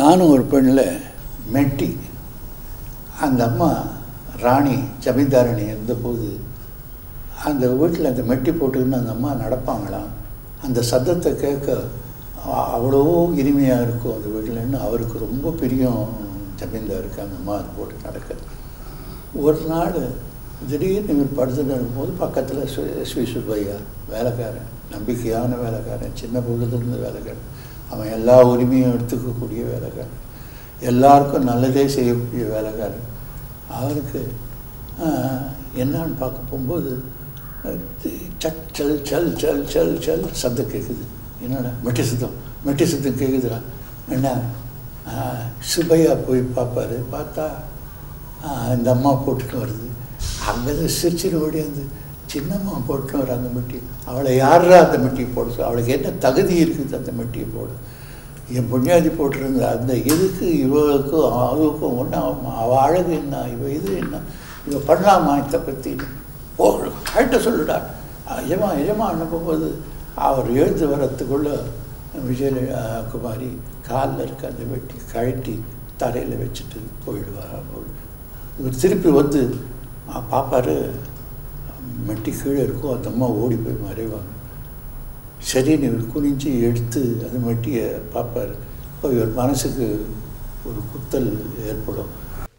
நானும் ஒரு பெண்ணில் மெட்டி அந்த அம்மா ராணி ஜமீன்தாரணி இருந்தபோது அந்த வீட்டில் அந்த மெட்டி போட்டுக்கின்னு அந்த அம்மா நடப்பாங்களாம் அந்த சத்தத்தை கேட்க அ- அவ்வளோ இனிமையாக இருக்கும் அந்த வீட்டில்னு அவருக்கு ரொம்ப பிரியம் ஜமீன்தாருக்கு அந்த அம்மா அது போட்டு நடக்குது ஒரு நாள் திடீர்னு இவர் படுத்துட்டு இருக்கும்போது பக்கத்தில் ஸ்ரீ ஸ்ரீ சுப்பையா வேலைக்காரன் நம்பிக்கையான வேலைக்காரன் சின்ன பொழுதுலேருந்து வேலைக்காரன் அவன் எல்லா உரிமையும் எடுத்துக்கக்கூடிய வேலைக்காரன் எல்லாருக்கும் நல்லதே செய்யக்கூடிய வேலைக்காரன் அவருக்கு ஆஹ், என்னான்னு பார்க்க போகும்போது அஹ், சல் சல் சல் சல் சல் சல் சத்தம் கேட்குது என்னடா மெட்டி சத்தம் மெட்டி சத்தம் கேட்குதுடா என்ன ஆஹ், சுப்பையா போய் பார்ப்பாரு பார்த்தா ஆஹ், இந்த அம்மா போட்டுட்டு வருது அங்கேருந்து சிரிச்சிட்டு ஓடியாந்து சின்னம்மா போட்டுட்டு வராங்க மெட்டி அவளை யாரா அந்த மெட்டியை போட சொல்ல? அவளுக்கு என்ன தகுதி இருக்குது அந்த மெட்டியை போட என் பொன்னியாதி போட்டிருந்த அந்த இதுக்கு இவளுக்கும் அவளுக்கும் ஒன்று அவள் அழகு என்ன இவ இது என்ன இவ பண்ணலாமா இதை பற்றி ஓ கரெக்டாக சொல்லுடா எஜமா எஜமா அனுப்பும்போது அவர் எழுந்து வரத்துக்குள்ள விஜய அஹ், குமாரி காலில் இருக்க அந்த வெட்டி கழட்டி தரையில் வச்சுட்டு போயிடுவார் இவர் திருப்பி வந்து அஹ், பார்ப்பாரு மெட்டி கீழே இருக்கும் அந்த அம்மா ஓடி போய் மறைவாங்க சரின்னு இவர் குனிஞ்சு எடுத்து அந்த மெட்டியை பார்ப்பார் இப்போ இவர் மனசுக்கு ஒரு குத்தல் ஏற்படும்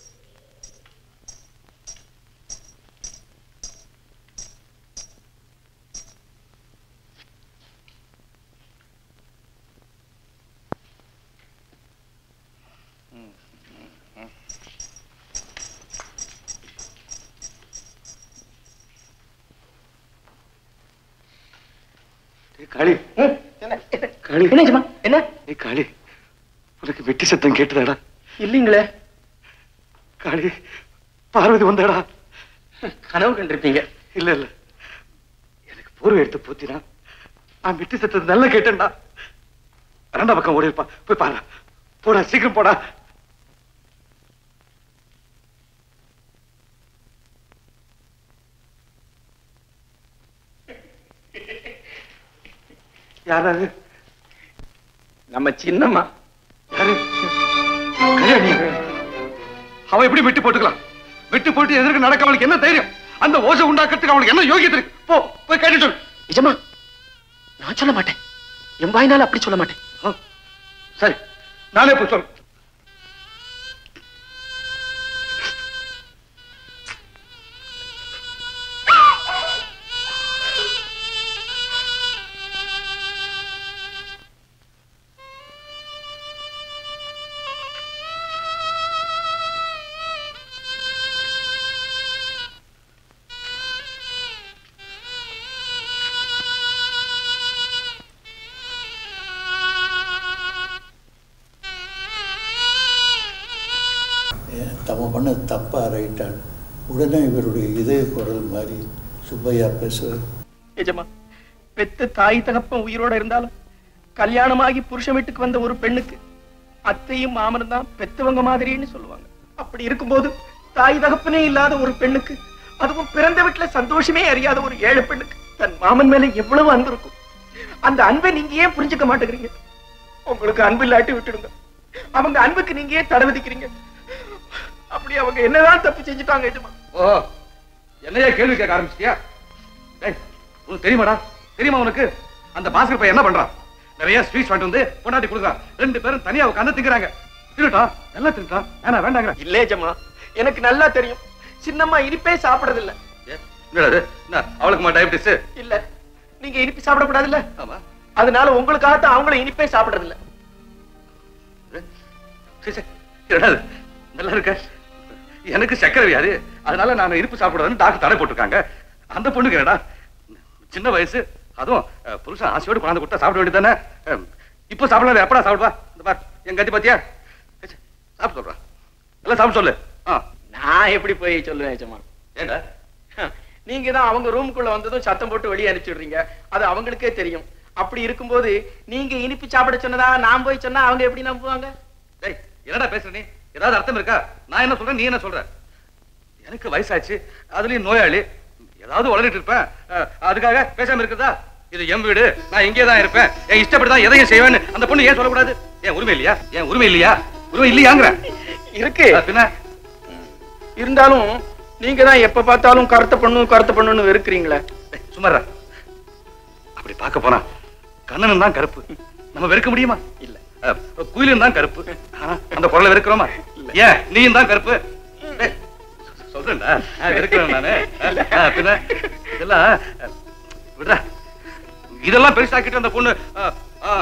ஏய், காளி என்ன காளி என்ன ஜமா என்ன ஏய் காளி உனக்கு வெட்டி சத்தம் கேட்டதாடா இல்லீங்களே காளி பார்வதி வந்தாடா கனவு கண்டிருப்பீங்க இல்ல இல்ல எனக்கு போர்வை எடுத்து பூத்தினா நான் வெட்டி சத்தத்தை நல்லா கேட்டேன்டா ரெண்டா பக்கம் ஓடி இருப்பா போய் பாரு போடா சீக்கிரம் போடா யாராவது நம்ம சின்னம்மா யாரு கல்யாணி அவன் எப்படி வெட்டி போட்டுக்கலாம் வெட்டி போட்டு எதிர்க்க நடக்க அவனுக்கு என்ன தைரியம் அந்த ஓசை உண்டாக்குறதுக்கு அவனுக்கு என்ன யோகியத்தை இருக்கு? போ போய் கேட்டு சொல்லு நிஜமா நான் சொல்ல மாட்டேன் என் வாய்னால அப்படி சொல்ல மாட்டேன் ஆ, சரி நானே போய் சொல் ஏன் தம்ம பண்ண தப்பா ரைட்டான் உடனே இவருடைய இதய குரல் மாதிரி சுப்பையா பேசுவார் நிஜமா பெத்த தாய் தகப்பன் உயிரோட இருந்தாலும் கல்யாணமாகி புருஷன் வீட்டுக்கு வந்த ஒரு பெண்ணுக்கு அத்தையும் மாமனும் தான் பெத்தவங்க மாதிரின்னு சொல்லுவாங்க அப்படி இருக்கும்போது தாய் தகப்பனே இல்லாத ஒரு பெண்ணுக்கு அதுவும் பிறந்த வீட்டுல சந்தோஷமே அறியாத ஒரு ஏழை பெண்ணுக்கு தன் மாமன் மேல எவ்வளவு அன்பு இருக்கும் அந்த அன்பை நீங்க ஏன் புரிஞ்சுக்க மாட்டேங்கிறீங்க உங்களுக்கு அன்பு இல்லாட்டி விட்டுடுங்க அவங்க அன்புக்கு நீங்க ஏன் தடை விதிக்கிறீங்க அப்படி அவங்க என்னதான் தப்பு செஞ்சுட்டாங்க எஜமா ஓ என்னையா கேள்வி கேட்க ஆரம்பிச்சிட்டியா டேய் உனக்கு தெரியுமாடா தெரியுமா உனக்கு அந்த பாஸ்கர் பையன் என்ன பண்றான் நிறைய ஸ்வீட்ஸ் வாங்கிட்டு வந்து பொண்டாட்டி கொடுக்குறான் ரெண்டு பேரும் தனியா உட்காந்து திங்குறாங்க தின்னுட்டா நல்லா தின்னுட்டா வேணா வேண்டாங்கிற இல்லே ஜம்மா எனக்கு நல்லா தெரியும் சின்னம்மா இனிப்பே சாப்பிடுறது இல்ல ஏ, என்னடா இது? என்ன அவளுக்குமா டயபிட்டிஸ் இல்ல நீங்க இனிப்பு சாப்பிடக்கூடாது இல்ல ஆமா அதனால உங்களுக்காகத்தான் அவங்களும் இனிப்பே சாப்பிடுறது இல்ல சரி, சரி. என்னடா இது? நல்லா இருக்க எனக்கு சக்கரை வியாதி அதனால நான் இருப்பு சாப்பிடுறதுன்னு டாக்டர் தடை போட்டிருக்காங்க அந்த பொண்ணுக்கு என்னடா சின்ன வயசு அதுவும் அஹ், புருஷன் ஆசையோடு குழந்தை கொடுத்தா சாப்பிட வேண்டியதானே இப்போ சாப்பிடலாம் எப்படா சாப்பிடுவா இந்த பார் என் கத்தி பாத்தியா சரி, சரி, சாப்பிட்டு சொல்றா எல்லாம் சாப்பிட்டு சொல்லு ஆ நான் எப்படி போய் சொல்லுவேன் ஜம்மா ஏண்டா நீங்க தான் அவங்க ரூமுக்குள்ள வந்ததும் சத்தம் போட்டு வெளியே அனுப்பிச்சுடுறீங்க அது அவங்களுக்கே தெரியும் அப்படி இருக்கும்போது நீங்க இனிப்பு சாப்பிட சொன்னதா நான் போய் சொன்னா அவங்க எப்படி நம்புவாங்க டேய் என்னடா பேசுற நீ ஏதாவது அர்த்தம் இருக்கா நான் என்ன சொல்றேன் நீ என்ன சொல்ற எனக்கு வயசாச்சு அதுலயும் நோயாளி ஏதாவது உளறிட்டு இருப்பேன் அஹ், அதுக்காக பேசாம இருக்குதா இது என் வீடு நான் இங்கே தான் இருப்பேன் என் இஷ்டப்படி தான் எதையும் செய்வேன்னு அந்த பொண்ணு ஏன் சொல்லக்கூடாது என் உரிமை இல்லையா என் உரிமை இல்லையா உருவம் இல்லையாங்கிற இருக்கு பின்ன இருந்தாலும் நீங்க தான் எப்ப பார்த்தாலும் கருத்த பண்ணு கருத்த பண்ணுன்னு வெறுக்கிறீங்களே ஏய், சும்மா இருடா. அப்படி பார்க்க போனா கண்ணனும் தான் கருப்பு நம்ம வெறுக்க முடியுமா இல்ல அஹ், குயிலும் தான் கருப்பு ஆனா, அந்த குரலை வெறுக்கிறோமா ஏன் நீயும் தான் கருப்பு ஏய், சொல்றேன்டா நான் வெறுக்கிறேன் நானு அஹ், பின்ன இதெல்லாம் அஹ், விடுறா இதெல்லாம் பெருசாக்கிட்டு அந்த பொண்ணு அஹ், அஹ்,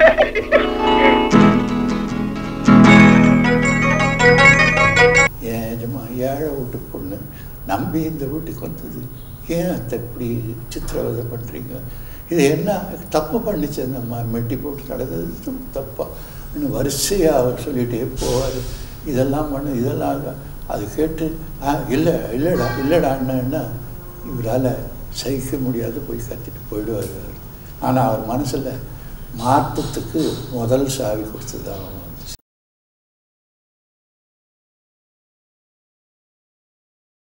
ஏன் ஏஜமா ஏழை வீட்டு பொண்ணு நம்பி இந்த வீட்டுக்கு வந்தது ஏன் அத்தை இப்படி சித்திரவதை பண்ணுறீங்க இது என்ன தப்பு பண்ணிச்சு அந்த அம்மா மெட்டி போட்டு நடந்தது தப்பா இன்னும் வரிசையாக அவர் சொல்லிகிட்டே போவார் இதெல்லாம் பண்ணு இதெல்லாம் இல்ல. அது கேட்டு ஆ இல்லை இல்லைடா இல்லைடான்னா இவரால் சகிக்க முடியாது போய் கத்திட்டு போயிடுவார் ஆனால் அவர் மனசில் மாற்றத்துக்கு முதல் சாவி கொடுத்தது அவன்